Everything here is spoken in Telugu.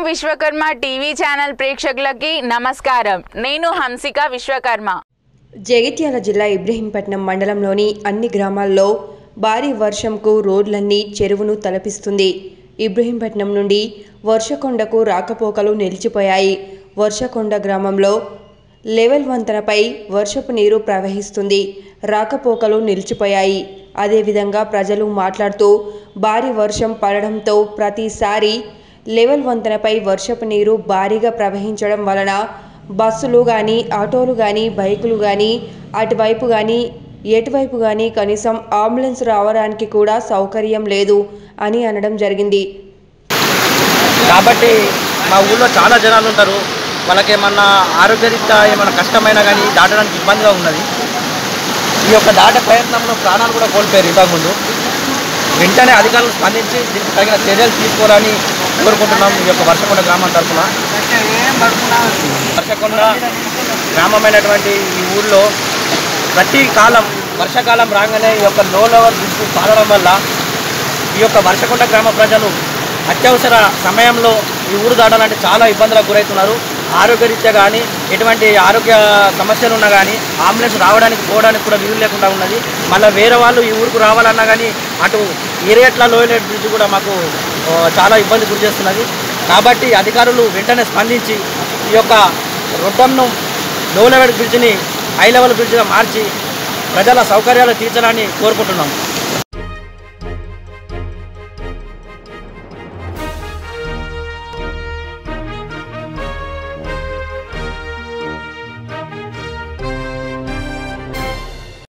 విశ్వకర్మ టీవీ ఛానల్ ప్రేక్షకులకి నమస్కారం నేను హంసిక విశ్వకర్మ జగిత్యాల జిల్లా ఇబ్రహీంపట్నం మండలంలోని అన్ని గ్రామాల్లో భారీ వర్షంకు రోడ్లన్నీ చెరువును తలపిస్తుంది ఇబ్రహీంపట్నం నుండి వర్షకొండకు రాకపోకలు నిలిచిపోయాయి వర్షకొండ గ్రామంలో లెవెల్ వంతెనపై వర్షపు నీరు ప్రవహిస్తుంది రాకపోకలు నిలిచిపోయాయి అదేవిధంగా ప్రజలు మాట్లాడుతూ భారీ వర్షం పడడంతో ప్రతిసారి లెవెల్ వంతెనపై వర్షపు నీరు భారీగా ప్రవహించడం వలన బస్సులు కానీ ఆటోలు కానీ బైకులు కానీ అటువైపు కానీ ఎటువైపు కానీ కనీసం అంబులెన్స్ రావడానికి కూడా సౌకర్యం లేదు అని అనడం జరిగింది కాబట్టి మా ఊళ్ళో చాలా జనాలు ఉంటారు వాళ్ళకి ఏమన్నా ఆరోగ్యరీత్యా ఏమైనా కష్టమైనా కానీ దాటడానికి ఇబ్బందిగా ఉన్నది ఈ యొక్క దాట ప్రయత్నంలో ప్రాణాలు కూడా కోల్పోయారు ఇంతకుముందు వెంటనే అధికారులు స్పందించి దీనికి తగిన చర్యలు తీసుకోవాలని కోరుకుంటున్నాం ఈ యొక్క వర్షకొండ గ్రామం తరఫున వర్షకొండ గ్రామమైనటువంటి ఈ ఊళ్ళో ప్రతి కాలం వర్షాకాలం రాగానే ఈ యొక్క లో లెవెల్ బ్రిడ్జ్ పారడం వల్ల ఈ యొక్క వర్షకొండ గ్రామ ప్రజలు అత్యవసర సమయంలో ఈ ఊరు దాటాలంటే చాలా ఇబ్బందులకు గురవుతున్నారు ఆరోగ్యరీత్యా కానీ ఎటువంటి ఆరోగ్య సమస్యలు ఉన్నా కానీ అంబులెన్స్ రావడానికి పోవడానికి కూడా వీలు లేకుండా ఉన్నది మళ్ళీ వేరే వాళ్ళు ఈ ఊరికి రావాలన్నా కానీ అటు ఏరియట్ల లోయలేట్ బ్రిడ్జ్ కూడా మాకు ఆ, చాలా ఇబ్బంది గురి చేస్తున్నది కాబట్టి అధికారులు వెంటనే స్పందించి ఈ యొక్క రొడ్డంను లో లెవెల్ బ్రిడ్జ్ని హై లెవెల్ బ్రిడ్జ్గా మార్చి ప్రజల సౌకర్యాలు తీర్చాలని కోరుకుంటున్నాం